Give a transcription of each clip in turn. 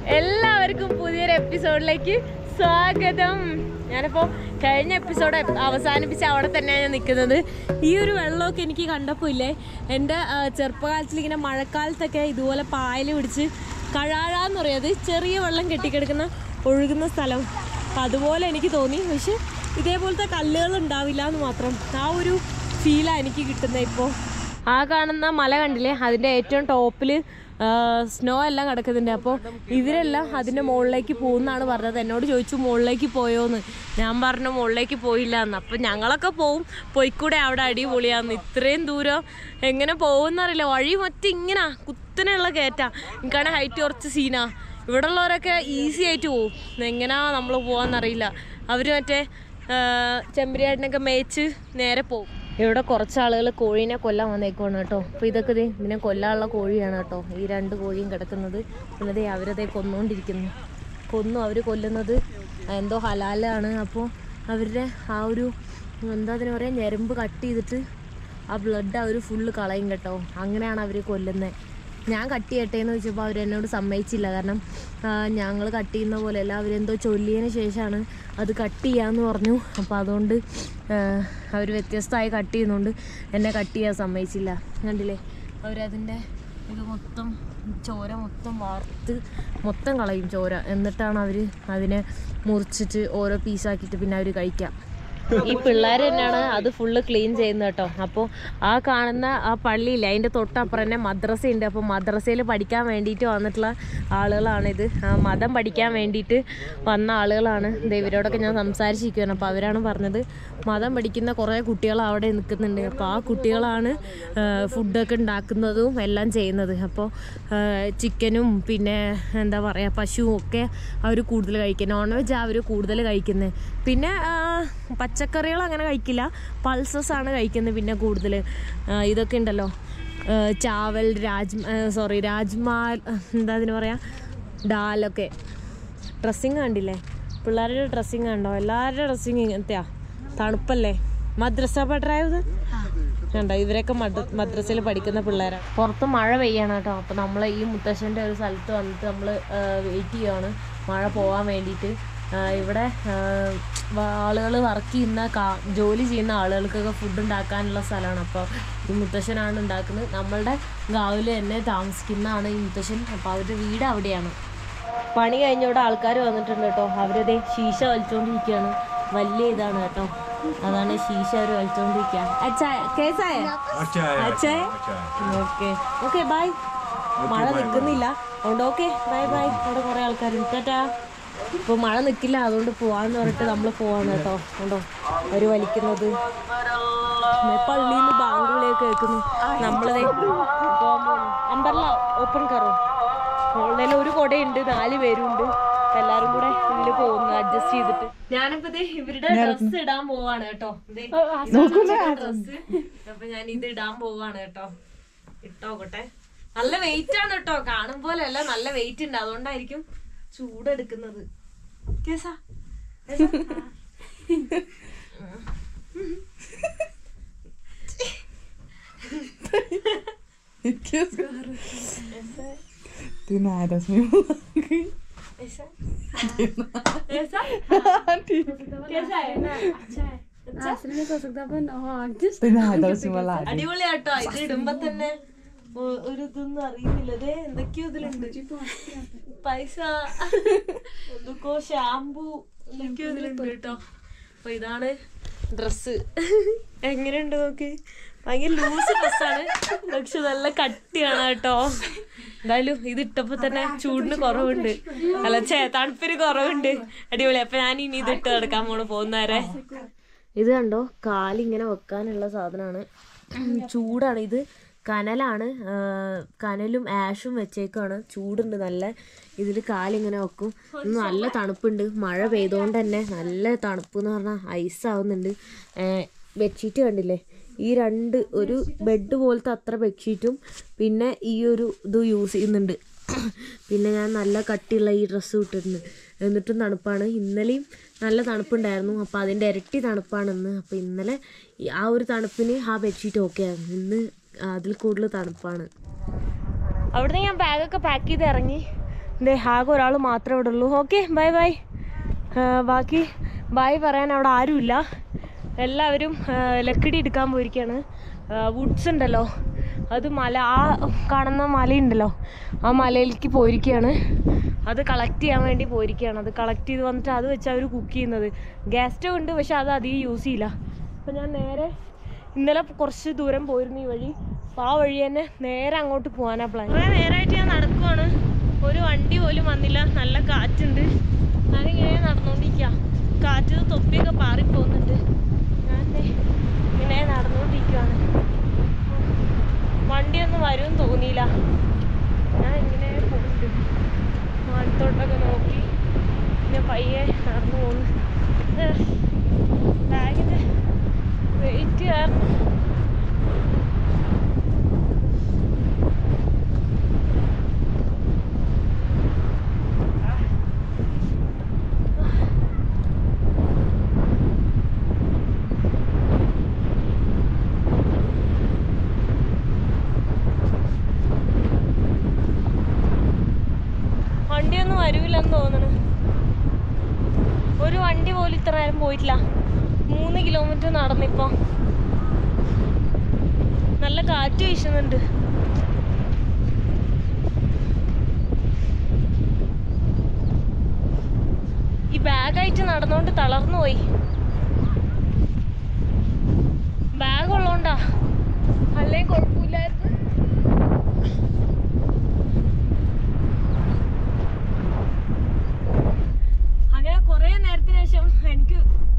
എല്ലാവർക്കും പുതിയൊരു എപ്പിസോഡിലേക്ക് സ്വാഗതം ഞാനിപ്പോൾ കഴിഞ്ഞ എപ്പിസോഡ് അവസാനിപ്പിച്ച് അവിടെ തന്നെയാണ് ഞാൻ നിൽക്കുന്നത് ഈ ഒരു വെള്ളമൊക്കെ എനിക്ക് കണ്ടപ്പോൾ ഇല്ലേ എൻ്റെ ആ, ചെറുപ്പകാലത്തിൽ ഇങ്ങനെ മഴക്കാലത്തൊക്കെ ഇതുപോലെ പായൽ പിടിച്ച് കഴാഴാന്ന് പറയുന്നത് ചെറിയ വെള്ളം കെട്ടിക്കിടക്കുന്ന ഒഴുകുന്ന സ്ഥലം അപ്പം അതുപോലെ എനിക്ക് തോന്നി പക്ഷെ ഇതേപോലത്തെ കല്ലുകൾ ഉണ്ടാവില്ല എന്ന് മാത്രം ആ ഒരു ഫീലാണ് എനിക്ക് കിട്ടുന്നത് ഇപ്പോൾ ആ കാണുന്ന മല കണ്ടില്ലേ അതിൻ്റെ ഏറ്റവും ടോപ്പിൽ സ്നോ എല്ലാം കിടക്കുന്നുണ്ട് അപ്പോൾ ഇവരെല്ലാം അതിൻ്റെ മുകളിലേക്ക് പോകുന്നാണ് പറഞ്ഞത് എന്നോട് ചോദിച്ചു മുകളിലേക്ക് പോയോന്ന് ഞാൻ പറഞ്ഞു മുകളിലേക്ക് പോയില്ല എന്ന് അപ്പം ഞങ്ങളൊക്കെ പോവും പോയിക്കൂടെ അവിടെ അടിപൊളിയാന്ന് ഇത്രയും ദൂരം എങ്ങനെ പോകുന്നറിയില്ല വഴി മറ്റേ ഇങ്ങനെ കുത്തനെയുള്ള കയറ്റാ എനിക്കാണെങ്കിൽ ഹൈറ്റ് കുറച്ച് സീനാ ഇവിടെ ഉള്ളവരൊക്കെ ഈസി ആയിട്ട് പോവും എങ്ങനെയാ നമ്മൾ പോവാന്നറിയില്ല അവർ മറ്റേ ചെമ്പരിയാട്ടിനൊക്കെ മേച്ച് നേരെ പോവും ഇവിടെ കുറച്ച് ആളുകൾ കോഴീനെ കൊല്ലാൻ വന്നേക്കുവാണ് കേട്ടോ അപ്പോൾ ഇതൊക്കെ ദേ ഇതിനെ കൊല്ലാനുള്ള കോഴിയാണ് കേട്ടോ ഈ രണ്ട് കോഴിയും കിടക്കുന്നത് പിന്നെ ദേ അവരതേ കൊന്നുകൊണ്ടിരിക്കുന്നു കൊന്നു അവർ കൊല്ലുന്നത് എന്തോ ഹലാലാണ് അപ്പോൾ അവരുടെ ആ ഒരു എന്താ അതിന് പറയുക ഞരമ്പ് കട്ട് ചെയ്തിട്ട് ആ ബ്ലഡ് അവർ ഫുള്ള് കളയും കേട്ടോ അങ്ങനെയാണ് അവർ കൊല്ലുന്നത് ഞാൻ കട്ട് ചെയ്യട്ടെ എന്ന് വെച്ചപ്പോൾ അവരെന്നോട് സമ്മതിച്ചില്ല കാരണം ഞങ്ങൾ കട്ട് ചെയ്യുന്ന പോലെയല്ല അവരെന്തോ ചൊല്ലിയതിന് ശേഷമാണ് അത് കട്ട് ചെയ്യാന്ന് പറഞ്ഞു അപ്പോൾ അതുകൊണ്ട് അവർ വ്യത്യസ്തമായി കട്ട് ചെയ്യുന്നതുകൊണ്ട് എന്നെ കട്ട് ചെയ്യാൻ സമ്മതിച്ചില്ല കണ്ടില്ലേ അവരതിൻ്റെ ഇത് മൊത്തം ചോര മൊത്തം വാർത്ത് മൊത്തം കളയും ചോര എന്നിട്ടാണ് അവർ അതിനെ മുറിച്ചിട്ട് ഓരോ പീസാക്കിയിട്ട് പിന്നെ അവർ കഴിക്കാം ഈ പിള്ളേർ തന്നെയാണ് അത് ഫുള്ള് ക്ലീൻ ചെയ്യുന്നത് കേട്ടോ അപ്പോൾ ആ കാണുന്ന ആ പള്ളിയില്ല അതിൻ്റെ തൊട്ടപ്പുറം തന്നെ മദ്രസയുണ്ട് അപ്പോൾ മദ്രസയിൽ പഠിക്കാൻ വേണ്ടിയിട്ട് വന്നിട്ടുള്ള ആളുകളാണിത് ആ മതം പഠിക്കാൻ വേണ്ടിയിട്ട് വന്ന ആളുകളാണ് ദേ ഇവരോടൊക്കെ ഞാൻ സംസാരിച്ചിരിക്കുകയാണ് അപ്പോൾ അവരാണ് പറഞ്ഞത് മതം പഠിക്കുന്ന കുറേ കുട്ടികൾ അവിടെ നിൽക്കുന്നുണ്ട് അപ്പോൾ ആ കുട്ടികളാണ് ആ, ഫുഡൊക്കെ ഉണ്ടാക്കുന്നതും എല്ലാം ചെയ്യുന്നത് അപ്പോൾ ചിക്കനും പിന്നെ എന്താ പറയുക പശുവും ഒക്കെ അവർ കൂടുതൽ കഴിക്കുക നോൺ വെജ് അവർ കൂടുതൽ കഴിക്കുന്നത് പിന്നെ ആ, പച്ചക്കറികൾ അങ്ങനെ കഴിക്കില്ല പൾസസ് ആണ് കഴിക്കുന്നത് പിന്നെ കൂടുതൽ ഇതൊക്കെ ഉണ്ടല്ലോ ആ, ചാവൽ രാജ് സോറി രാജ്മാ എന്താ അതിന് പറയാ ഡാലൊക്കെ ഡ്രസ്സിങ് കണ്ടില്ലേ പിള്ളേരുടെ ഡ്രസ്സിങ് കണ്ടോ എല്ലാവരുടെ ഡ്രസ്സിങ് ഇങ്ങനത്തെയാ തണുപ്പല്ലേ മദ്രസ പഠിറായത് കണ്ടോ ഇവരൊക്കെ മദ്ര മദ്രസയിൽ പഠിക്കുന്ന പിള്ളേരാണ് പുറത്ത് മഴ പെയ്യാണ് കേട്ടോ അപ്പോൾ നമ്മൾ ഈ മുത്തശ്ശൻ്റെ ഒരു സ്ഥലത്ത് വന്നിട്ട് നമ്മൾ വെയിറ്റ് ചെയ്യുവാണ് മഴ പോകാൻ വേണ്ടിയിട്ട് ആ, ഇവിടെ ആളുകൾ വർക്ക് ചെയ്യുന്ന കാ ജോലി ചെയ്യുന്ന ആളുകൾക്കൊക്കെ ഫുഡ് ഉണ്ടാക്കാനുള്ള സ്ഥലമാണ് അപ്പോൾ ഈ മുത്തശ്ശനാണ് ഉണ്ടാക്കുന്നത് നമ്മളുടെ ഗാവിൽ തന്നെ താമസിക്കുന്നതാണ് ഈ മുത്തശ്ശൻ അപ്പോൾ അവരുടെ വീട് അവിടെയാണ് പണി കഴിഞ്ഞോടെ ആൾക്കാർ വന്നിട്ടുണ്ട് കേട്ടോ അവരതേ ശീശ വലിച്ചോണ്ടിരിക്കുകയാണ് വലിയ ഇതാണ് കേട്ടോ അതാണ് ശീശ അവർ വലിച്ചോണ്ടിരിക്കുക അച്ഛാ കേസായ അച്ഛാ ഓക്കെ ഓക്കെ ബൈ മഴ നിൽക്കുന്നില്ല അതുകൊണ്ട് ഓക്കെ ബൈ ബൈ അവിടെ കുറേ ആൾക്കാരുണ്ട് ടാറ്റാ ഇപ്പോൾ മഴ നിൽക്കില്ല അതുകൊണ്ട് പോവാന്ന് പറഞ്ഞിട്ട് നമ്മൾ പോവാണ് കേട്ടോ കണ്ടോ അവർ വലിക്കുന്നത് പള്ളിയിൽ നിന്ന് ബാങ്കുകളൊക്കെ കേൾക്കുന്നു നമ്മളതേ അമ്പർല ഓപ്പൺ കറോ ഓൺലൈനിൽ ഒരു കൊടയുണ്ട് നാല് പേരുണ്ട് അപ്പൊ എല്ലാരും കൂടെ ഇതില് പോകുന്നു അഡ്ജസ്റ്റ് ചെയ്തിട്ട് ഞാനിപ്പോ ദേ ഇവരുടെ ഡ്രസ്സ് ഇടാൻ പോവാണ് കേട്ടോ ഡ്രസ്സ് അപ്പൊ ഞാൻ ഇത് ഇടാൻ പോവാണ് കേട്ടോ ഇട്ടോക്കട്ടെ നല്ല വെയിറ്റ് ആണ് കേട്ടോ കാണും പോലെ അല്ല നല്ല വെയിറ്റ് ഉണ്ട് അതുകൊണ്ടായിരിക്കും ചൂടെടുക്കുന്നത് കേസാ Du nej, das mir ऐसा ऐसा कैसा है Du nej, das mir leid. അടിപൊളിയാട്ടോ ഇത് ഇടുമ്പോ തന്നെ ഒ- ഒരു ഇതൊന്നും അറിയുന്നില്ല അതെ എന്തൊക്കെയോ ഇതിലുണ്ട് പൈസ എന്തൊക്കെയോ ഷാമ്പു എന്തൊക്കെയോ ഇതിലുണ്ട് കേട്ടോ അപ്പൊ ഇതാണ് ഡ്രസ്സ് എങ്ങനെയുണ്ട് നോക്ക് ഭയങ്കര ലൂസ് ഡ്രസ്സാണ് പക്ഷെ നല്ല കട്ടിയാണ് കേട്ടോ എന്തായാലും ഇത് ഇട്ടപ്പോ തന്നെ ചൂടിന് കുറവുണ്ട് അല്ല ചേ തണുപ്പിന് കുറവുണ്ട് അടിപൊളി അപ്പൊ ഞാൻ ഇനി ഇത് ഇട്ട് നടക്കാൻ പോണു പോകുന്നവരെ ഇത് കണ്ടോ കാലിങ്ങനെ വെക്കാനുള്ള സാധനമാണ് ചൂടാണ് ഇത് കനലാണ് ആ, കനലും ആഷും വെച്ചേക്കാണ് ചൂടുണ്ട് നല്ല ഇതിൽ കാലിങ്ങനെ വെക്കും ഇന്ന് നല്ല തണുപ്പുണ്ട് മഴ പെയ്തുകൊണ്ട് തന്നെ നല്ല തണുപ്പ് എന്ന് പറഞ്ഞാൽ ഐസ് ആവുന്നുണ്ട് ബെഡ്ഷീറ്റ് കണ്ടില്ലേ ഈ രണ്ട് ഒരു ബെഡ് പോലത്തെ അത്ര ബെഡ്ഷീറ്റും പിന്നെ ഈ ഒരു ഇത് യൂസ് ചെയ്യുന്നുണ്ട് പിന്നെ ഞാൻ നല്ല കട്ടിയുള്ള ഈ ഡ്രസ്സ് ഇട്ടിട്ടുണ്ട് എന്നിട്ടും തണുപ്പാണ് ഇന്നലെയും നല്ല തണുപ്പുണ്ടായിരുന്നു അപ്പോൾ അതിൻ്റെ ഇരട്ടി തണുപ്പാണ് ഇന്ന് അപ്പോൾ ഇന്നലെ ഈ ആ ഒരു തണുപ്പിന് ആ ബെഡ്ഷീറ്റ് ഓക്കെ ആയിരുന്നു ഇന്ന് അതിൽ കൂടുതൽ തണുപ്പാണ് അവിടുന്ന് ഞാൻ ബാഗൊക്കെ പാക്ക് ചെയ്ത് ഇറങ്ങി ഇതേ ആകെ ഒരാൾ മാത്രമേ ഇവിടെ ഉള്ളൂ ഓക്കെ ബൈ ബൈ ബാക്കി ബായ് പറയാൻ അവിടെ ആരുമില്ല എല്ലാവരും ആ, ലക്കിടി എടുക്കാൻ പോയിരിക്കുകയാണ് വുഡ്സ് ഉണ്ടല്ലോ അത് മല ആ കാണുന്ന മലയുണ്ടല്ലോ ആ മലയിലേക്ക് പോയിരിക്കുകയാണ് അത് കളക്ട് ചെയ്യാൻ വേണ്ടി പോയിരിക്കുകയാണ് അത് കളക്ട് ചെയ്ത് വന്നിട്ട് അത് വെച്ച് അവർ കുക്ക് ചെയ്യുന്നത് ഗ്യാസ് സ്റ്റവ് ഉണ്ട് പക്ഷെ അത് അധികം യൂസ് ചെയ്യില്ല അപ്പം ഞാൻ നേരെ ഇന്നലെ കുറച്ച് ദൂരം പോയിരുന്നു ഈ വഴി അപ്പോൾ ആ വഴി തന്നെ നേരെ അങ്ങോട്ട് പോകാനാ പ്ലാൻ കുറേ നേരമായിട്ട് ഞാൻ നടക്കുവാണ് ഒരു വണ്ടി പോലും വന്നില്ല നല്ല കാറ്റുണ്ട് ഞാനിങ്ങനെ നടന്നുകൊണ്ടിരിക്കുക കാറ്റ് തൊപ്പിയൊക്കെ പാറിപ്പോകുന്നുണ്ട് ഞാൻ ദേ ഇങ്ങനെ നടന്നുകൊണ്ടിരിക്കുകയാണ് വണ്ടിയൊന്നും വരുമെന്ന് തോന്നിയില്ല ഞാൻ ഇങ്ങനെ പോകുന്നുണ്ട് അടുത്തോട്ടൊക്കെ നോക്കി പിന്നെ പയ്യെ നടന്നു പോകുന്നു ബാഗിൻ്റെ വെയിറ്റ് കാരണം വണ്ടിയൊന്നും വരൂലെന്ന് തോന്നുന്നു ഒരു വണ്ടി പോലും ഇത്ര നേരം പോയിട്ടില്ല മൂന്ന് കിലോമീറ്റർ നടന്നിപ്പോ നല്ല കാറ്റ് വീശുന്നുണ്ട് ഈ ബാഗായിട്ട് നടന്നുകൊണ്ട് തളർന്നു പോയി ബാഗ് ഉള്ളോണ്ടാ അല്ലെങ്കിൽ കുഴപ്പമില്ലായിരുന്നു അങ്ങനെ കുറേ നേരത്തിന് ശേഷം എനിക്ക്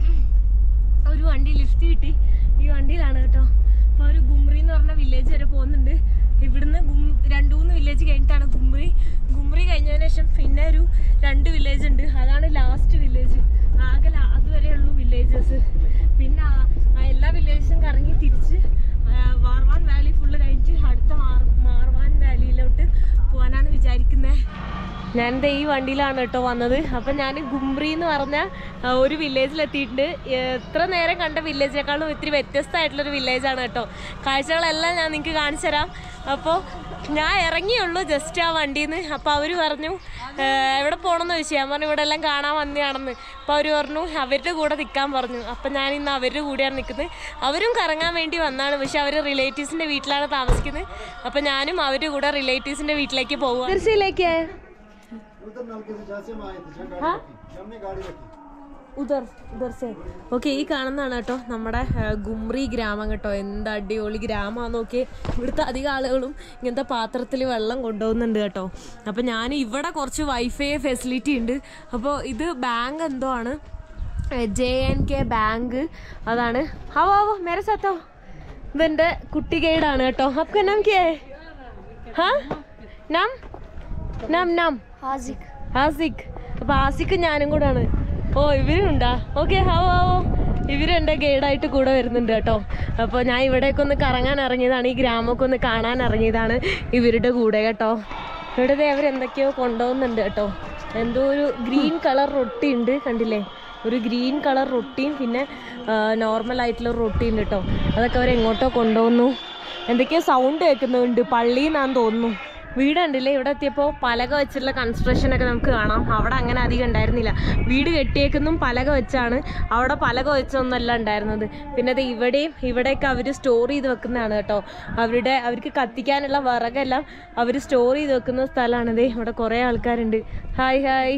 ഒരു വണ്ടി ലിഫ്റ്റ് കിട്ടി ഈ വണ്ടിയിലാണ് കേട്ടോ അപ്പോൾ ഒരു ഗുമ്രി എന്ന് പറഞ്ഞ വില്ലേജ് വരെ പോകുന്നുണ്ട് ഇവിടുന്ന് ഗും രണ്ട് മൂന്ന് വില്ലേജ് കഴിഞ്ഞിട്ടാണ് ഗുമ്രി ഗുമ്രി കഴിഞ്ഞതിന് ശേഷം പിന്നെ ഒരു രണ്ട് വില്ലേജ് ഉണ്ട് അതാണ് ലാസ്റ്റ് വില്ലേജ് ആകെ ലാ- അതുവരെ ഉള്ളൂ വില്ലേജസ് പിന്നെ ആ- ആ എല്ലാ വില്ലേജസും കറങ്ങി തിരിച്ച് ആ, വാർവാൻ വാലി ഫുള്ള് കഴിഞ്ഞിട്ട് അടുത്ത മാർ- മാർവാൻ വാലിയിലോട്ട് പോകാനാണ് വിചാരിക്കുന്നത് ഞാൻ ദേ ഈ വണ്ടിയിലാണ് കേട്ടോ വന്നത് അപ്പം ഞാൻ ഗുംബ്രി എന്ന് പറഞ്ഞ ആ, ഒരു വില്ലേജിൽ എത്തിയിട്ടുണ്ട് എത്ര നേരം കണ്ട വില്ലേജിനേക്കാളും ഇത്തിരി വ്യത്യസ്തമായിട്ടുള്ളൊരു വില്ലേജാണ് കേട്ടോ കാഴ്ചകളെല്ലാം ഞാൻ നിങ്ങൾക്ക് കാണിച്ചു തരാം അപ്പോൾ ഞാൻ ഇറങ്ങിയുള്ളൂ ജസ്റ്റ് ആ വണ്ടിയിൽ നിന്ന് അപ്പോൾ അവർ പറഞ്ഞു "ഏ, എവിടെ പോകണമെന്ന് ചോദിച്ചു ഞാൻ പറഞ്ഞു ഇവിടെ എല്ലാം കാണാൻ വന്നതാണെന്ന് അപ്പോൾ അവർ പറഞ്ഞു അവരുടെ കൂടെ നിൽക്കാൻ പറഞ്ഞു അപ്പം ഞാൻ ഇന്ന് അവരുടെ കൂടെയാണ് നിൽക്കുന്നത് അവരും കറങ്ങാൻ വേണ്ടി വന്നാണ് പക്ഷെ അവർ റിലേറ്റീവ്സിൻ്റെ വീട്ടിലാണ് താമസിക്കുന്നത് അപ്പം ഞാനും അവരുടെ കൂടെ റിലേറ്റീവ്സിൻ്റെ വീട്ടിലേക്ക് പോകുക തീർച്ചയിലേക്ക് उधर नलके से जहाँ से हम आए थे जहाँ गाड़ी हाँ? रखी हमने गाड़ी रखी ഉദർ ഉദർ സേ ഓക്കെ ഈ കാണുന്നതാണ് കേട്ടോ നമ്മുടെ ആ, ഗുമ്രി ഗ്രാമം കേട്ടോ എന്ത് അടിപൊളി ഗ്രാമമാണെന്ന് നോക്കി ഇവിടുത്തെ അധികം ആളുകളും ഇങ്ങനത്തെ പാത്രത്തിൽ വെള്ളം കൊണ്ടുപോകുന്നുണ്ട് കേട്ടോ അപ്പം ഞാൻ ഇവിടെ കുറച്ച് വൈഫൈ ഫെസിലിറ്റി ഉണ്ട് അപ്പോൾ ഇത് ബാങ്ക് എന്തോ ആണ് ജെ എൻ കെ ബാങ്ക് അതാണ് ആവോ ആവോ മേരെ സത്തോ ഇതെൻ്റെ കുട്ടി ഗൈഡാണ് കേട്ടോ അപ്പൊ നാം കേ ഹാ നാം നാം നാം ഹാസിക് ആസിക് അപ്പൊ ആസിക്ക് ഞാനും കൂടാണ് ഓ ഇവരുണ്ടാ ഓക്കെ ഹാവോ ഹാവോ ഇവരെൻ്റെ ഗൈഡായിട്ട് കൂടെ വരുന്നുണ്ട് കേട്ടോ അപ്പോൾ ഞാൻ ഇവിടേക്ക് ഒന്ന് കറങ്ങാൻ ഇറങ്ങിയതാണ് ഈ ഗ്രാമമൊക്കെ ഒന്ന് കാണാൻ ഇറങ്ങിയതാണ് ഇവരുടെ കൂടെ കേട്ടോ ഇവിടെ ദേ അവരെന്തൊക്കെയോ കൊണ്ടുപോകുന്നുണ്ട് കേട്ടോ എന്തോ ഒരു ഗ്രീൻ കളർ റൊട്ടി ഉണ്ട് കണ്ടില്ലേ ഒരു ഗ്രീൻ കളർ റൊട്ടിയും പിന്നെ നോർമൽ ആയിട്ടുള്ള ഒരു റൊട്ടി ഉണ്ട് കേട്ടോ അതൊക്കെ അവർ എങ്ങോട്ടോ കൊണ്ടുപോകുന്നു എന്തൊക്കെയോ സൗണ്ട് കേൾക്കുന്നുണ്ട് പള്ളിയിൽ നിന്നാന്ന് തോന്നുന്നു വീട് കണ്ടില്ലേ ഇവിടെ എത്തിയപ്പോൾ പലക വെച്ചുള്ള കൺസ്ട്രക്ഷൻ ഒക്കെ നമുക്ക് കാണാം അവിടെ അങ്ങനെ അധികം ഉണ്ടായിരുന്നില്ല വീട് കെട്ടിയേക്കുന്നതും പലക വെച്ചാണ് അവിടെ പലക വെച്ചൊന്നല്ല ഉണ്ടായിരുന്നത് പിന്നെ അത് ഇവിടെയും ഇവിടെയൊക്കെ അവർ സ്റ്റോർ ചെയ്ത് വെക്കുന്നതാണ് കേട്ടോ അവരുടെ അവർക്ക് കത്തിക്കാനുള്ള വിറകെല്ലാം അവർ സ്റ്റോർ ചെയ്ത് വെക്കുന്ന സ്ഥലമാണിത് ഇവിടെ കുറേ ആൾക്കാരുണ്ട് ഹായ് ഹായ്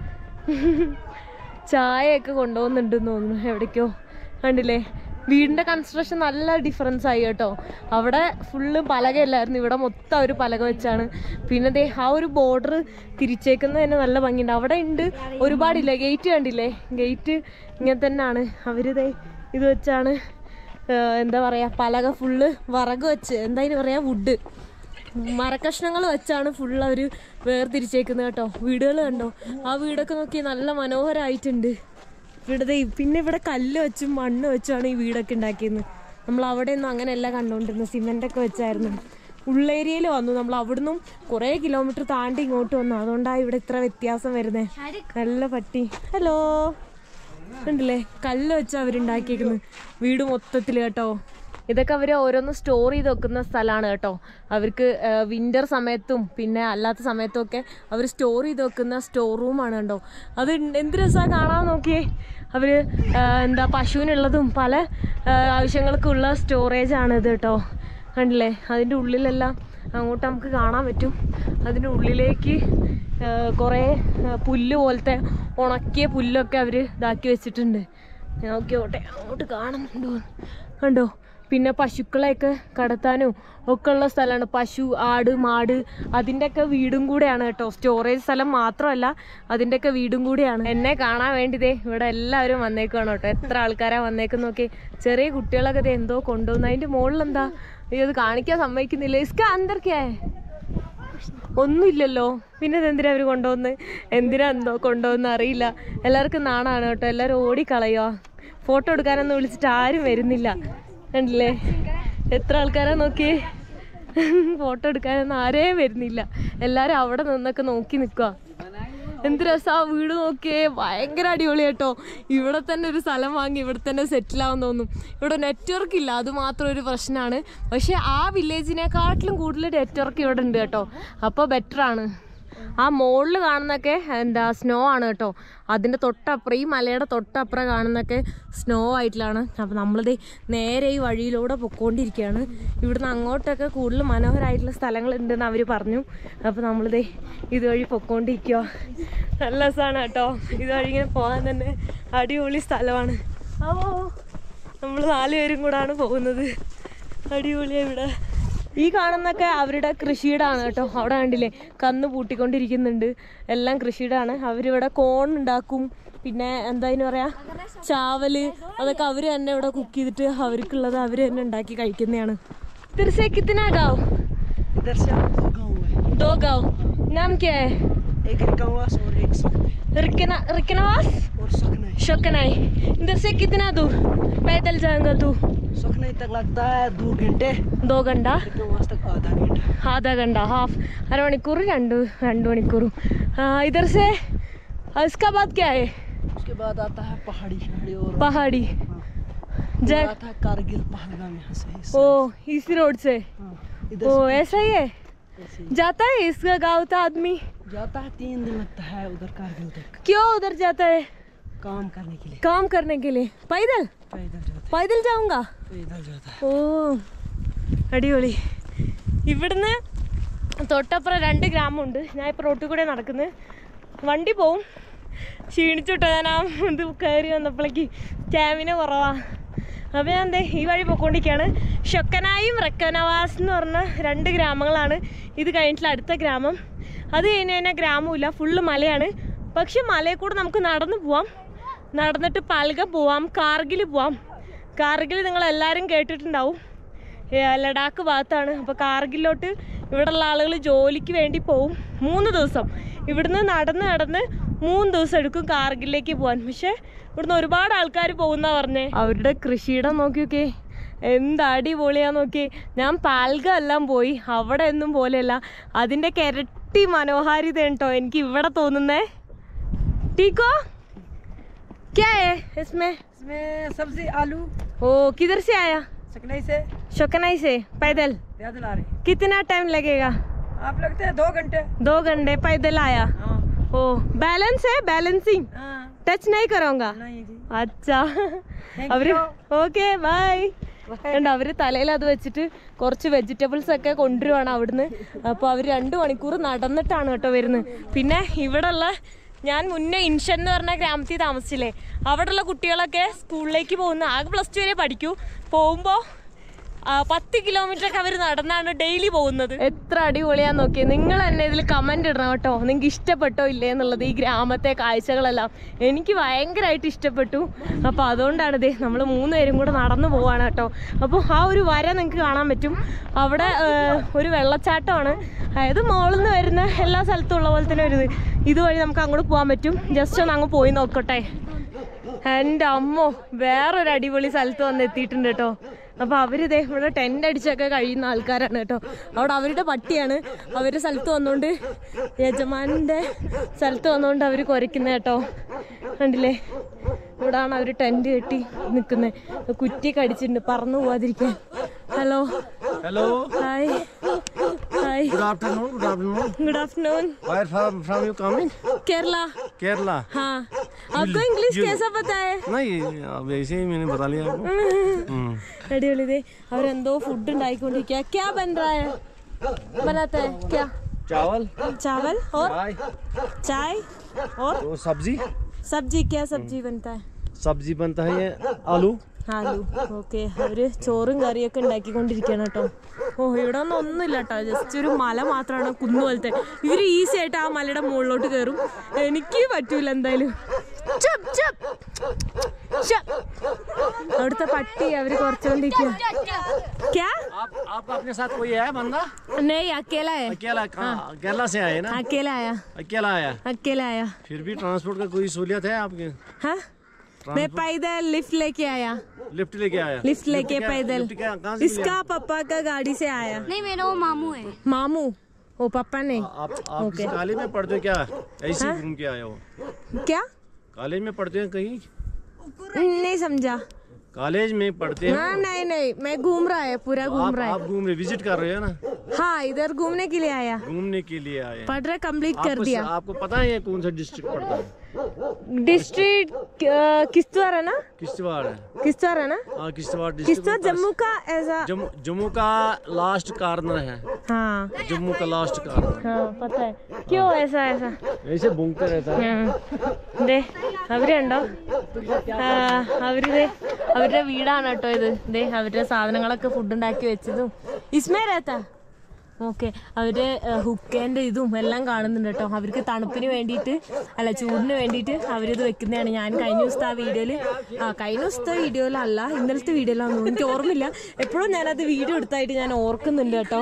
ചായയൊക്കെ കൊണ്ടുപോകുന്നുണ്ടെന്ന് തോന്നുന്നു എവിടേക്കോ കണ്ടില്ലേ വീടിന്റെ കൺസ്ട്രക്ഷൻ നല്ല ഡിഫറൻസ് ആയി കേട്ടോ അവിടെ ഫുള്ള് പലകയല്ലായിരുന്നു ഇവിടെ മൊത്തം ഒരു പലക വെച്ചാണ് പിന്നെ ദേ ആ ഒരു ബോർഡർ തിരിച്ചേക്കുന്നത് തന്നെ നല്ല ഭംഗിയുണ്ട് അവിടെ ഉണ്ട് ഒരുപാടില്ല ഗേറ്റ് കണ്ടില്ലേ ഗേറ്റ് ഇങ്ങനെ തന്നെയാണ് അവര് ദേ ഇത് വെച്ചാണ് ആ, എന്താ പറയാ പലക ഫുള്ള് വിറക് വെച്ച് എന്താ ഇതിന് പറയാ വുഡ് മരക്കഷ്ണങ്ങൾ വെച്ചാണ് ഫുൾ അവർ വേർതിരിച്ചേക്കുന്നത് കേട്ടോ വീടുകൾ കണ്ടോ ആ വീടൊക്കെ നോക്കി നല്ല മനോഹരമായിട്ടുണ്ട് ഇവിടെ ദേ പിന്നെ ഇവിടെ കല്ല് വെച്ചും മണ്ണ് വെച്ചുമാണ് ഈ വീടൊക്കെ ഉണ്ടാക്കിയത് നമ്മൾ അവിടെ ഒന്നും അങ്ങനെയല്ല കണ്ടുകൊണ്ടിരുന്നത് സിമെന്റ് ഒക്കെ വെച്ചായിരുന്നു ഉള്ളേരിയയിൽ വന്നു നമ്മൾ അവിടുന്ന് കുറേ കിലോമീറ്റർ താണ്ടി ഇങ്ങോട്ട് വന്നു അതുകൊണ്ടാണ് ഇവിടെ ഇത്ര വ്യത്യാസം വരുന്നത് നല്ല പട്ടി ഹലോ കണ്ടില്ലേ കല്ല് വെച്ചാ അവരുണ്ടാക്കിയേക്കുന്നത് വീട് മൊത്തത്തിൽ കേട്ടോ ഇതൊക്കെ അവർ ഓരോന്ന് സ്റ്റോർ ചെയ്ത് വെക്കുന്ന സ്ഥലമാണ് കേട്ടോ അവർക്ക് വിൻ്റർ സമയത്തും പിന്നെ അല്ലാത്ത സമയത്തും ഒക്കെ അവർ സ്റ്റോർ ചെയ്ത് വെക്കുന്ന സ്റ്റോർ റൂമാണ് കേട്ടോ അത് എന്ത് രസമാണ് കാണാൻ നോക്കിയേ അവർ എന്താ പശുവിനുള്ളതും പല ആ, ആവശ്യങ്ങൾക്കുള്ള സ്റ്റോറേജ് ആണ് ഇത് കേട്ടോ കണ്ടില്ലേ അതിൻ്റെ ഉള്ളിലെല്ലാം അങ്ങോട്ട് നമുക്ക് കാണാൻ പറ്റും അതിൻ്റെ ഉള്ളിലേക്ക് ആ, കുറേ ആ, പുല്ല് പോലത്തെ ഉണക്കിയ പുല്ലൊക്കെ അവർ ഇതാക്കി വെച്ചിട്ടുണ്ട് നോക്കിയോട്ടെ അങ്ങോട്ട് കാണുന്നുണ്ടോ കണ്ടോ പിന്നെ പശുക്കളെയൊക്കെ കടത്താനും ഒക്കെ ഉള്ള സ്ഥലമാണ് പശു ആട് മാട് അതിൻ്റെയൊക്കെ വീടും കൂടെയാണ് കേട്ടോ സ്റ്റോറേജ് സ്ഥലം മാത്രമല്ല അതിൻ്റെയൊക്കെ വീടും കൂടെയാണ് എന്നെ കാണാൻ വേണ്ടിതേ ഇവിടെ എല്ലാവരും വന്നേക്കാണ് കേട്ടോ എത്ര ആൾക്കാരാ വന്നേക്കെന്ന് നോക്കി ചെറിയ കുട്ടികളൊക്കെ ദേ എന്തോ കൊണ്ടുവന്നു അതിൻ്റെ മുകളിൽ എന്താ അയ്യോ അത് കാണിക്കാൻ സമ്മതിക്കുന്നില്ല ഇസ്ക അന്തർക്കേ ഒന്നുമില്ലല്ലോ പിന്നെ ഇതെന്തിനാ അവർ കൊണ്ടുവന്ന് എന്തിനാ എന്തോ കൊണ്ടുവന്ന് അറിയില്ല എല്ലാവർക്കും നാണാണ് കേട്ടോ എല്ലാവരും ഓടിക്കളയുക ഫോട്ടോ എടുക്കാനൊന്നും വിളിച്ചിട്ട് ആരും വരുന്നില്ല കണ്ടില്ലേ എത്ര ആൾക്കാരാ നോക്കിയേ ഫോട്ടോ എടുക്കാനൊന്നും ആരേം വരുന്നില്ല എല്ലാവരും അവിടെ നിന്നൊക്കെ നോക്കി നിൽക്കുക എന്ത് രസാ വീട് നോക്കിയേ ഭയങ്കര അടിപൊളി കേട്ടോ ഇവിടെ തന്നെ ഒരു സ്ഥലം വാങ്ങി ഇവിടെ തന്നെ സെറ്റിൽ ആവാൻ തോന്നും ഇവിടെ നെറ്റ്വർക്ക് ഇല്ല അത് മാത്രം ഒരു പ്രശ്നമാണ് പക്ഷെ ആ വില്ലേജിനെക്കാട്ടിലും കൂടുതൽ നെറ്റ്വർക്ക് ഇവിടെ ഉണ്ട് കേട്ടോ അപ്പോൾ ബെറ്റർ ആണ് ആ മുകളിൽ കാണുന്നൊക്കെ എന്താ സ്നോ ആണ് കേട്ടോ അതിൻ്റെ തൊട്ടപ്പുറം ഈ മലയുടെ തൊട്ടപ്പുറം കാണുന്നൊക്കെ സ്നോ ആയിട്ടുള്ളതാണ് അപ്പോൾ നമ്മളിത് നേരെ ഈ വഴിയിലൂടെ പൊക്കോണ്ടിരിക്കുകയാണ് ഇവിടുന്ന് അങ്ങോട്ടൊക്കെ കൂടുതൽ മനോഹരമായിട്ടുള്ള സ്ഥലങ്ങളുണ്ടെന്ന് അവർ പറഞ്ഞു അപ്പോൾ നമ്മളിത് ഇതുവഴി പൊക്കോണ്ടിരിക്കുക നല്ല രസമാണ് കേട്ടോ ഇതുവഴി ഇങ്ങനെ പോകാൻ തന്നെ അടിപൊളി സ്ഥലമാണ് ഓ നമ്മൾ നാലുപേരും കൂടാണ് പോകുന്നത് അടിപൊളിയാണ് ഇവിടെ ഈ കാണുന്നൊക്കെ അവരുടെ കൃഷിയുടെ ആണ് കേട്ടോ അവിടെ കണ്ടില്ലേ കന്ന് പൂട്ടിക്കൊണ്ടിരിക്കുന്നുണ്ട് എല്ലാം കൃഷിയുടെ ആണ് അവരിവിടെ കോൺ ഉണ്ടാക്കും പിന്നെ എന്താ അതിന് പറയാ ചാവല് അതൊക്കെ അവർ തന്നെ ഇവിടെ കുക്ക് ചെയ്തിട്ട് അവർക്കുള്ളത് അവർ തന്നെ ഉണ്ടാക്കി കഴിക്കുന്നതാണ് തിർസേക്കിത്തിനാകാവ് इधर से दो गाँव है दो गाँव नाम क्या है एक रिकावास और एक सकने रिकना रिकनवास और सकने शोकनाई इधर से कितना दूर पैदल जाएगा तू सकने तक लगता है दो घंटे दो घंटा रिकावास तक आधा घंटा ആധാ ഘണ്ട ഹാഫ് അരമണിക്കൂർ രണ്ട് രണ്ട് മണിക്കൂർ ഇധർ സെ इसका बाद क्या है उसके बाद आता है पहाड़ी शहाड़ी और पहाड़ी और जय आता है कारगिल पहलगाम यहाँ से इस- ओ इसी रोड से हाँ, ओ इधर से ऐसा ही है ऐसे ही जाता है इसका गाँव था आदमी जाता है तीन दिन लगता है उधर कारगिल तक क्यों उधर जाता है काम करने के लिए काम करने के लिए पैदल पैदल जाता पैदल जाऊंगा है पैदल जाता है ഓ അടിപൊളി ഇവിടുന്ന് തൊട്ടപ്പുറം രണ്ട് ഗ്രാമമുണ്ട് ഞാൻ ഇപ്പോൾ റോട്ടിൽ കൂടെ നടക്കുന്നത് വണ്ടി പോവും ക്ഷീണിച്ചിട്ടോ ഞാൻ ആ ഇത് കയറി വന്നപ്പോഴേക്ക് സ്റ്റാമിന കുറവാ അപ്പോൾ ഞാൻ എന്തേ ഈ വഴി പൊക്കോണ്ടിരിക്കുകയാണ് ഷൊക്കനായും റക്കനവാസ് എന്ന് പറഞ്ഞ രണ്ട് ഗ്രാമങ്ങളാണ് ഇത് കഴിഞ്ഞിട്ടുള്ള അടുത്ത ഗ്രാമം അത് കഴിഞ്ഞ് കഴിഞ്ഞാൽ ഗ്രാമമില്ല ഫുള്ള് മലയാണ് പക്ഷെ മലയിൽ കൂടെ നമുക്ക് നടന്നു പോവാം നടന്നിട്ട് പൽഗ പോവാം കാർഗിൽ പോവാം കാർഗിൽ നിങ്ങൾ എല്ലാവരും കേട്ടിട്ടുണ്ടാവും ഏ, ലഡാക്ക് ഭാഗത്താണ് അപ്പോൾ കാർഗിലോട്ട് ഇവിടെയുള്ള ആളുകൾ ജോലിക്ക് വേണ്ടി പോവും മൂന്ന് ദിവസം ഇവിടുന്ന് നടന്ന് നടന്ന് മൂന്ന് ദിവസം എടുക്കും കാർഗിലേക്ക് പോകാൻ പക്ഷേ ഇവിടുന്ന് ഒരുപാട് ആൾക്കാർ പോകുന്ന പറഞ്ഞേ അവരുടെ കൃഷിയിടം നോക്കി നോക്കിയേ എന്ത് അടിപൊളിയാ നോക്കി ഞാൻ പാൽഗ എല്ലാം പോയി അവിടെ ഒന്നും പോലെയല്ല അതിൻ്റെ ഇരട്ടി മനോഹാരിത കേട്ടോ എനിക്ക് ഇവിടെ തോന്നുന്നേ ടീക്കോ क्या है इसमें इसमें सब्जी आलू ओ किधर से आया सकने से शोकनाई से पैदल पैदल आ रहे कितना टाइम लगेगा आप लगते हैं दो घंटे दो घंटे पैदल आया हाँ ओ बैलेंस है बैलेंसिंग हाँ ടച്ച് നൈ കറോങ്ക नहीं जी അച്ഛാ Thank അവര് you. ഓക്കെ ബൈ ഉണ്ട് അവര് തലയിൽ അത് വെച്ചിട്ട് കുറച്ച് വെജിറ്റബിൾസ് ഒക്കെ കൊണ്ടുവരുവാണ് അവിടുന്ന് അപ്പോൾ അവർ രണ്ട് മണിക്കൂർ നടന്നിട്ടാണ് കേട്ടോ വരുന്നത് പിന്നെ ഇവിടെയുള്ള ഞാൻ മുന്നേ ഇൻഷൻ എന്ന് പറഞ്ഞ ഗ്രാമത്തിൽ താമസിച്ചില്ലേ അവിടെയുള്ള കുട്ടികളൊക്കെ സ്കൂളിലേക്ക് പോകുന്ന ആകെ പ്ലസ് ടു വരെ പഠിക്കൂ പോകുമ്പോൾ ആ, പത്ത് കിലോമീറ്റർ ഒക്കെ അവർ നടന്നാണ് ഡെയിലി പോകുന്നത് എത്ര അടിപൊളിയാന്ന് നോക്കിയത് നിങ്ങൾ തന്നെ ഇതിൽ കമന്റ് ഇടണം കേട്ടോ നിങ്ങൾക്ക് ഇഷ്ടപ്പെട്ടോ ഇല്ലേ എന്നുള്ളത് ഈ ഗ്രാമത്തെ കാഴ്ചകളെല്ലാം എനിക്ക് ഭയങ്കരമായിട്ട് ഇഷ്ടപ്പെട്ടു അപ്പോൾ അതുകൊണ്ടാണ് ഇതേ നമ്മൾ മൂന്ന് പേരും കൂടെ നടന്നു പോവാണ് കേട്ടോ അപ്പോൾ ആ ഒരു വര നിങ്ങൾക്ക് കാണാൻ പറ്റും അവിടെ ആ, ഒരു വെള്ളച്ചാട്ടമാണ് അതായത് മുകളിൽ നിന്ന് വരുന്ന എല്ലാ സ്ഥലത്തും ഉള്ള പോലെ തന്നെ ഒരു ഇത് ഇതുവഴി നമുക്ക് അങ്ങോട്ട് പോകാൻ പറ്റും ജസ്റ്റ് ഒന്ന് അങ്ങ് പോയി നോക്കട്ടെ എൻ്റെ അമ്മോ വേറൊരു അടിപൊളി സ്ഥലത്ത് വന്ന് എത്തിയിട്ടുണ്ട് കേട്ടോ അപ്പോൾ അവരിതേ ഇവിടെ ടെൻ്റ് അടിച്ചൊക്കെ കഴിയുന്ന ആൾക്കാരാണ് കേട്ടോ അവിടെ അവരുടെ പട്ടിയാണ് അവരുടെ സ്ഥലത്ത് വന്നുകൊണ്ട് യജമാനിൻ്റെ സ്ഥലത്ത് വന്നുകൊണ്ട് അവർ കുരയ്ക്കുന്ന കേട്ടോ കണ്ടില്ലേ ഇവിടാണ് അവർ ടെന്റ് കെട്ടി നിൽക്കുന്നത് കുറ്റി കടിച്ചിട്ടുണ്ട് പറന്നു പോവാതിരിക്കാൻ hello Hello. Hi hi Good afternoon. Good afternoon. Good afternoon Where from, from you coming? Kerala Kerala. हाँ आपको इंग्लिश you- कैसा पता है नहीं अब ऐसे ही मैंने बता लिया आपको हम्म। അടിപൊളി ഇതേ അവരെന്തോ ഫുഡ് ഉണ്ടായിക്കൊണ്ടിരിക്കുക ക്യാ ബൻ റാ ഹൈ बनाते हैं क्या चावल चावल और चाय चाय और तो सब्जी सब्जी क्या सब्जी बनता है सब्जी बनता है ये आलू ആലു ഓക്കെ അവര് ചോറും കറിയൊക്കെ ഉണ്ടാക്കിക്കൊണ്ടിരിക്കണം കേട്ടോ ഓ ഇവിടെ ഒന്നും ഒന്നുമില്ല കേട്ടോ ജസ്റ്റ് ഒരു മല മാത്രമാണ് കുന്നു പോലത്തെ ഇവര് ഈസി ആയിട്ട് ആ മലയുടെ മുകളിലോട്ട് കയറും എനിക്ക് പറ്റൂല എന്തായാലും ചുപ്, ചുപ്. ചുപ്. അവിടുത്തെ പട്ടി അവര് കുറച്ചുകൊണ്ടിരിക്കുക ക്യാ आप आपका अपने साथ कोई है बंदा नहीं अकेला है अकेला कहाँ केरला से आए ना अकेला आया अकेला आया अकेला आया फिर भी ट्रांसपोर्ट का कोई सहूलियत है आपके हाँ मैं पैदल लिफ्ट लेके आया लिफ्ट लेके आया लिफ्ट लेके क्या- पैदल लिफ्ट क्या कहाँ से इसका पापा का गाड़ी से आया नहीं मेरा वो मामू है मामू ओ पापा नहीं मिला? आप आप किस कॉलेज में पढ़ते हो क्या ऐसे ही घूम के आए हो क्या कॉलेज में पढ़ते हैं कहीं नहीं समझा कॉलेज में पढ़ते हैं हाँ नहीं नहीं मैं घूम रहा है पूरा घूम आप रहा है आप घूम रहे विजिट कर रहे हो ना हाँ इधर घूमने के लिए आया घूमने के लिए आए हैं। पढ़ रहा कंप्लीट कर आपको दिया आपको पता है ये कौन सा डिस्ट्रिक्ट पड़ता है डिस्ट्रिक्ट किश्तवाड़ है ना किश्तवाड़ है किश्तवाड़ है ना हाँ किश्तवाड़ डिस्ट्रिक्ट किश्तवाड़ जम्मू का ऐसा जम्मू जम्मू का लास्ट कार्नर है हाँ जम्मू का लास्ट कार्नर हाँ पता है क्यों ऐसा ऐसा ऐसे घूमते रहता है ദേ അവരുണ്ടോ ആ, അവരിത് അവരുടെ വീടാണ് കേട്ടോ ഇത് ദേ അവരുടെ സാധനങ്ങളൊക്കെ ഫുഡ് ഉണ്ടാക്കി വെച്ചതും ഇസ്മേ രേത്ത ഓക്കെ അവരുടെ ഹുക്കേൻ്റെ ഇതും എല്ലാം കാണുന്നുണ്ട് കേട്ടോ അവർക്ക് തണുപ്പിന് വേണ്ടിയിട്ട് അല്ല ചൂടിന് വേണ്ടിയിട്ട് അവരിത് വെക്കുന്നതാണ് ഞാൻ കഴിഞ്ഞ ദിവസത്തെ ആ വീഡിയോയിൽ ആ കഴിഞ്ഞ ദിവസത്തെ വീഡിയോയിലല്ല ഇന്നലത്തെ വീഡിയോയിലാണെന്ന് തോന്നുന്നു. എനിക്ക് ഓർമ്മയില്ല എപ്പോഴും ഞാനത് വീഡിയോ എടുത്തായിട്ട് ഞാൻ ഓർക്കുന്നുണ്ട് കേട്ടോ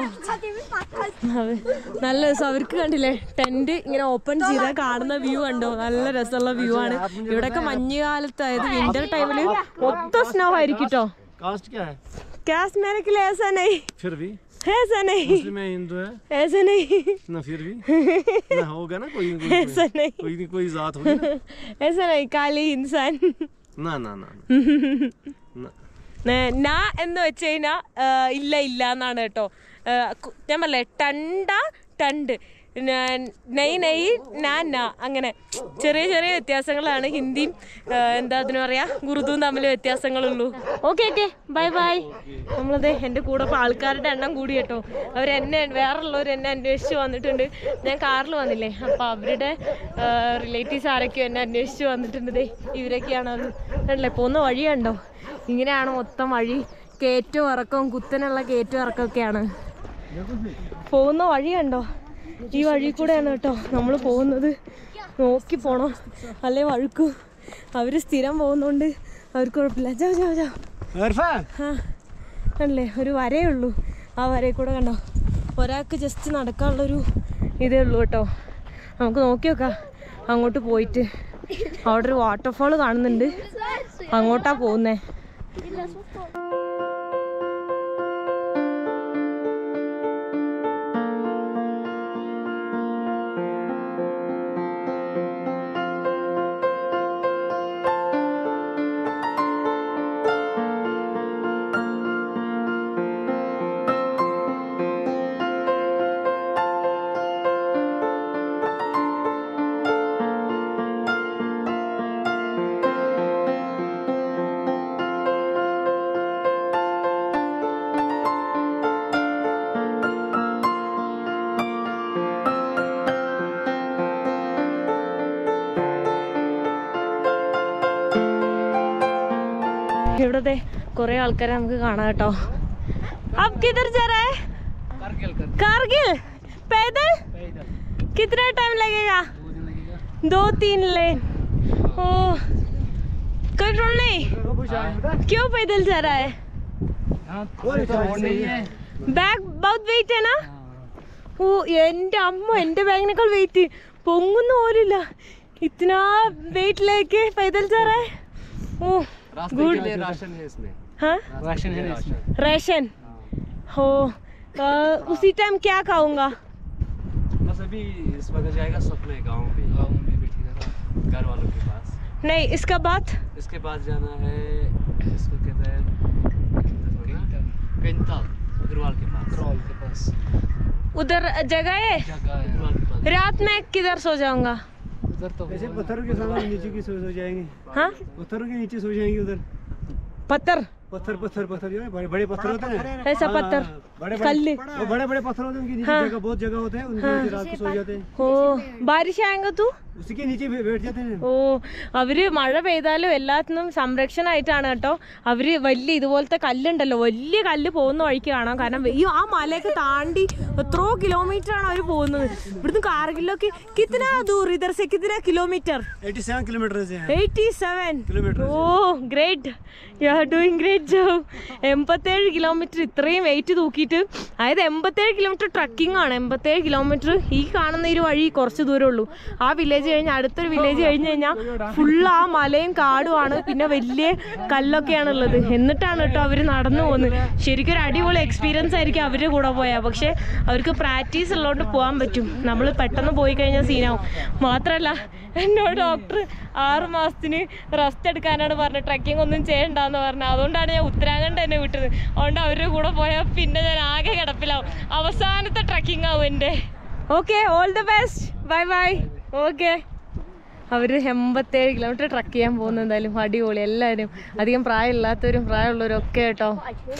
അവ- നല്ല രസം അവർക്ക് കണ്ടില്ലേ ടെന്റ് ഇങ്ങനെ ഓപ്പൺ ചെയ്താൽ കാണുന്ന വ്യൂ കണ്ടോ നല്ല രസമുള്ള വ്യൂ ആണ് ഇവിടെയൊക്കെ മഞ്ഞുകാലത്ത് അതായത് വിന്റർ ടൈമില് മൊത്തം സ്നോ ആയിരിക്കും കേട്ടോ कास्ट क्या है ക്യാസ് മേരക്കിൽ ऐसा नहीं फिर भी ऐसा नहीं मुस्लिम है हिंदू है ऐसा नहीं ना फिर भी ना होगा ना कोई कोई ऐसा नहीं कोई कोई, कोई जात होगी ना ऐसा नहीं काली इंसान ना ना ना ना, ना ന- ന എന്ന് വെച്ച് കഴിഞ്ഞാൽ ഇല്ല ഇല്ല എന്നാണ് കേട്ടോ ആ, കു- ഞാൻ പറഞ്ഞേ ടണ്ട ടണ്ട് ന- നെയ് നെയ് നാ ന അങ്ങനെ ചെറിയ ചെറിയ വ്യത്യാസങ്ങളാണ് ഹിന്ദിയും ആ, എന്താ അതിന് പറയാ ഗുരുതും തമ്മിൽ വ്യത്യാസങ്ങളുള്ളൂ ഓക്കെ ഓക്കെ ബൈ ബൈ നമ്മളത് എൻ്റെ കൂടെ ഇപ്പോൾ ആൾക്കാരുടെ എണ്ണം കൂടി കേട്ടോ അവരെന്നെ വേറുള്ളവർ എന്നെ അന്വേഷിച്ച് വന്നിട്ടുണ്ട് ഞാൻ കാറിൽ വന്നില്ലേ അപ്പോൾ അവരുടെ റിലേറ്റീവ്സ് ആരൊക്കെയോ എന്നെ അന്വേഷിച്ച് വന്നിട്ടുണ്ട് ദേ ഇവരൊക്കെയാണ് അത് കണ്ടില്ലേ പോകുന്ന വഴി കണ്ടോ ഇങ്ങനെയാണ് മൊത്തം വഴി കയറ്റവും ഇറക്കവും കുത്തനുള്ള കയറ്റവും ഇറക്കമൊക്കെയാണ് പോകുന്ന വഴി കണ്ടോ ഈ വഴി കൂടെയാണ് കേട്ടോ നമ്മൾ പോകുന്നത് നോക്കി പോണോ അല്ലേ വഴുക്കു അവർ സ്ഥിരം പോകുന്നോണ്ട് അവർക്ക് കുഴപ്പമില്ല ജാ ജാ ജാ इरफान ആ കണ്ടില്ലേ ഒരു വരയേ ഉള്ളൂ ആ വരയിൽ കൂടെ കണ്ടോ ഒരാൾക്ക് ജസ്റ്റ് നടക്കാനുള്ളൊരു ഇതേ ഉള്ളൂ കേട്ടോ നമുക്ക് നോക്കി നോക്കാം അങ്ങോട്ട് പോയിട്ട് അവിടെ ഒരു വാട്ടർഫാൾ കാണുന്നുണ്ട് അങ്ങോട്ടാ പോകുന്നേ ഇവിടത്തെ കുറെ ആൾക്കാരെ നമുക്ക് കാണാം കേട്ടോ अब किधर जा रहा है कारगिल पैदल कितना टाइम लगेगा दो तीन लेन ओ कंट्रोल नहीं क्यों पैदल जा रहा है ബാഗ് ബൗത്ത് വെയിറ്റ് ആണ് ഓ എൻ്റെ അമ്മ എൻ്റെ ബാഗിനേക്കാൾ വെയിറ്റ് പൊങ്ങുന്ന പോലില്ല ഇത്തിന വെയിറ്റിലേക്ക് പൈതൽ ചാറേ ഓ गुड राशन है इसमें हाँ राशन है इसमें राशन हो अ, उसी टाइम क्या खाऊंगा बस अभी इस वक्त जाएगा सपने गांव पे गांव में बैठी घर वालों के पास नहीं इसका बाद इसके बाद जाना है इसको कहते हैं कैंताल अग्रवाल के पास अग्रवाल के पास उधर जगह है जगह है अग्रवाल के पास रात में किधर सो जाऊंगा उधर तो ऐसे पत्थरों के सामने नीचे की सो सो जाएंगे हाँ पत्थरों के नीचे सो जाएंगे उधर पत्थर पत्थर पत्थर पत्थर जो है बड़े बड़े पत्थर होते हैं ऐसा पत्थर बड़े कल्ले वो बड़े बड़े पत्थर होते हैं उनके नीचे जगह बहुत जगह होते हैं उनके नीचे रात को सो जाते हैं ഓ ബാരിഷ് ആയെങ്ക തൂ उसी के नीचे बै- बैठ जाते हैं ഓ അവര് മഴ പെയ്താലും എല്ലാത്തിനും സംരക്ഷണമായിട്ടാണ് കേട്ടോ അവര് വലിയ ഇതുപോലത്തെ കല്ലുണ്ടല്ലോ വലിയ കല്ല് പോകുന്ന വഴിക്ക് കാണാം കാരണം ഈ ആ മലയൊക്കെ താണ്ടി എത്രയോ കിലോമീറ്റർ ആണ് അവര് പോകുന്നത് ഇവിടുന്ന് കാർഗിലൊക്കെ കിത്തന ദൂർ ഇതർ സെ കിത്തന കിലോമീറ്റർ 87 किलोमीटर से हैं എയ്റ്റി സെവൻ Kilometers. ഓ great you are doing great job എൺപത്തേഴ് കിലോമീറ്റർ ഇത്രയും വെയിറ്റ് തൂക്കിയിട്ട് അതായത് എൺപത്തേഴ് കിലോമീറ്റർ ട്രക്കിംഗ് ആണ് എൺപത്തേഴ് കിലോമീറ്റർ ഈ കാണുന്ന ഒരു വഴി കുറച്ച് ദൂരമേ ഉള്ളൂ ആ വില്ലേജ് കഴിഞ്ഞ് അടുത്തൊരു വില്ലേജ് കഴിഞ്ഞ് കഴിഞ്ഞാൽ ഫുള്ള് ആ മലയും കാടുമാണ് പിന്നെ വലിയ കല്ലൊക്കെയാണ് ഉള്ളത് എന്നിട്ടാണ് കേട്ടോ അവർ നടന്നു പോകുന്നത് ശരിക്കും ഒരു അടിപൊളി എക്സ്പീരിയൻസ് ആയിരിക്കും അവരുടെ കൂടെ പോയാൽ പക്ഷേ അവർക്ക് പ്രാക്ടീസ് ഉള്ളതുകൊണ്ട് പോകാൻ പറ്റും നമ്മൾ പെട്ടെന്ന് പോയി കഴിഞ്ഞാൽ സീനാവും മാത്രമല്ല എന്നോട് ഡോക്ടർ ആറ് മാസത്തിന് റെസ്റ്റ് എടുക്കാനാണ് പറഞ്ഞത് ട്രക്കിംഗ് ഒന്നും ചെയ്യണ്ടെന്ന് പറഞ്ഞത് അതുകൊണ്ടാണ് ഞാൻ ഉത്തരാഖണ്ഡ് തന്നെ വിട്ടത് അതുകൊണ്ട് അവരുടെ കൂടെ പോയാൽ പിന്നെ ഞാൻ ആകെ കിടപ്പിലാവും അവസാനത്തെ ട്രക്കിംഗ് ആവും എൻ്റെ okay all the best bye bye okay അവർ എൺപത്തേഴ് കിലോമീറ്റർ ട്രക്ക് ചെയ്യാൻ പോകുന്നു എന്തായാലും അടിപൊളി എല്ലാവരും അധികം പ്രായമില്ലാത്തവരും പ്രായമുള്ളവരും ഒക്കെ കേട്ടോ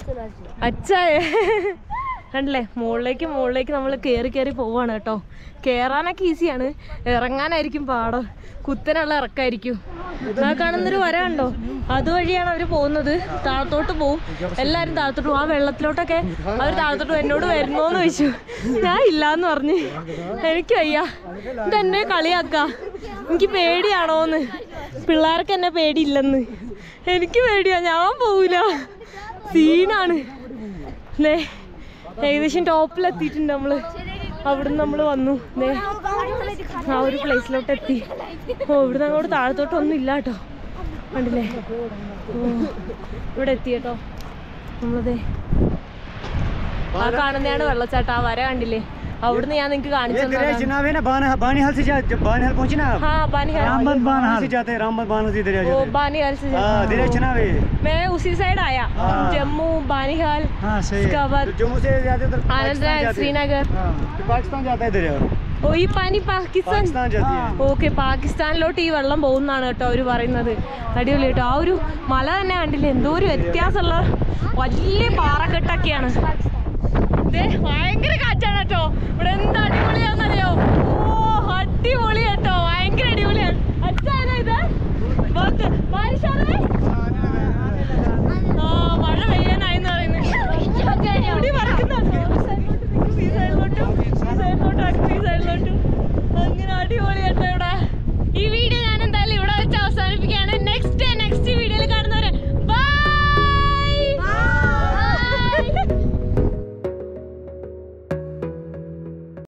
അച്ചായ കണ്ടില്ലേ മുകളിലേക്ക് മുകളിലേക്ക് നമ്മൾ കയറി കയറി പോവാണ് കേട്ടോ കയറാനൊക്കെ ഈസിയാണ് ഇറങ്ങാനായിരിക്കും പാടം കുത്തനുള്ള ഇറക്കായിരിക്കും ആ കാണുന്നൊരു വര കണ്ടോ അതുവഴിയാണ് അവർ പോകുന്നത് താഴത്തോട്ട് പോവും എല്ലാവരും താഴത്തോട്ട് പോകും ആ വെള്ളത്തിലോട്ടൊക്കെ അവർ താഴത്തോട്ട് പോകും. എന്നോട് വരുന്നോന്ന് ചോദിച്ചു ഞാൻ ഇല്ലാന്ന് പറഞ്ഞ് എനിക്ക് വയ്യ ഇതെന്നെ കളിയാക്ക എനിക്ക് പേടിയാണോന്ന് പിള്ളേർക്ക് എന്നെ പേടിയില്ലെന്ന് എനിക്ക് പേടിയാ ഞാൻ പോവില്ല സീനാണ് ദേ ഏകദേശം ടോപ്പിലെത്തിയിട്ടുണ്ട് നമ്മള് അവിടുന്ന് നമ്മൾ വന്നു ദേ ആ ഒരു പ്ലേസിലോട്ട് എത്തി ഓ ഇവിടുന്ന് അങ്ങോട്ട് താഴത്തോട്ട് ഒന്നും ഇല്ല കേട്ടോ കണ്ടില്ലേ ഓ ഇവിടെ എത്തി കേട്ടോ നമ്മളതേ ആ കാണുന്നതാണ് വെള്ളച്ചാട്ടം ആ വര കണ്ടില്ലേ അവിടുന്ന് ഞാൻ നിങ്ങൾക്ക് കാണിച്ചു ये दरिया തന്നതാണ് चिनाब है ना बान बानीहाल से जा जब बानीहाल पहुंचे ना आप हाँ बानीहाल रामबन बानीहाल से जाते हैं रामबन बानीहाल से दरिया वो जाते हैं बानीहाल से जा- हाँ दरिया चिनाब है मैं उसी साइड आया जम्मू बानीहाल हाँ सही उसके बाद है जम्मू से जाते हैं तो आनंद पाकिस्तान जाते हैं श्रीनगर हाँ, फिर पाकिस्तान जाता है दरिया ഓ ഈ പാനി പാകിസ്ഥാൻ पाकिस्तान जाती है ഓക്കെ പാകിസ്ഥാനിലോട്ട് ഈ വെള്ളം പോകുന്നതാണ് കേട്ടോ അവർ പറയുന്നത് അടിപൊളി കേട്ടോ ആ ഒരു മല തന്നെ കണ്ടില്ലേ എന്തോ ഒരു വ്യത്യാസമുള്ള വലിയ പാറക്കെട്ടൊക്കെയാണ് ദേ, ഭയങ്കര കാറ്റാണ് കേട്ടോ ഇവിടെ എന്ത് അടിപൊളിയാണെന്നറിയോ ഓ അടിപൊളി കേട്ടോ ഭയങ്കര അടിപൊളിയാണ് അച്ഛാ ഇത് ബാരിഷ് ആ रहा है?